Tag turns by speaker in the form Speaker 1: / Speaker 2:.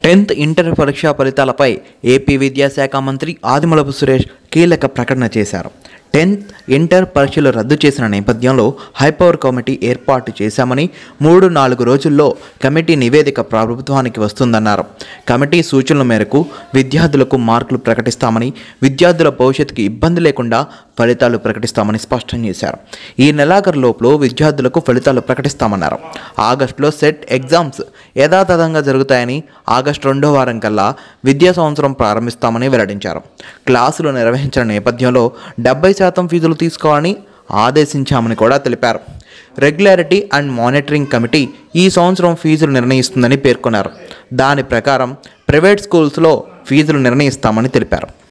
Speaker 1: tenth inter పరీక్షా ఫలితాలపై AP విద్యాశాఖ మంత్రి ఆదిమూలపు సురేష్ కీలక ప్రకటన చేశారు టెన్త్ ఇంటర్ పరీక్షలు రద్దు చేసిన నేపథ్యంలో హైపవర్ కమిటీ ఏర్పాటు చేశామని మూడు నాలుగు రోజుల్లో కమిటీ నివేదిక ప్రభుత్వానికి వస్తుందన్నారు కమిటీ సూచనల మేరకు విద్యార్థులకు మార్కులు ప్రకటిస్తామని విద్యార్థుల భవిష్యత్తుకి ఇబ్బంది లేకుండా ఫలితాలు ప్రకటిస్తామని స్పష్టం చేశారు ఈ నెలాఖరు లోపల విద్యార్థులకు ఫలితాలు ప్రకటిస్తామన్నారు ఆగస్టులో సెట్ ఎగ్జామ్స్ యథాతథంగా జరుగుతాయని ఆగస్టు రెండో వారం కల్లా విద్యా సంవత్సరం ప్రారంభిస్తామని వెల్లడించారు క్లాసులు నిర్వహించిన నేపథ్యంలో డెబ్బై శాతం ఫీజులు తీసుకోవాలని ఆదేశించామని కూడా తెలిపారు రెగ్యులారిటీ అండ్ మానిటరింగ్ కమిటీ ఈ సంవత్సరం ఫీజులు నిర్ణయిస్తుందని పేర్కొన్నారు దాని ప్రకారం ప్రైవేట్ స్కూల్స్లో ఫీజులు నిర్ణయిస్తామని తెలిపారు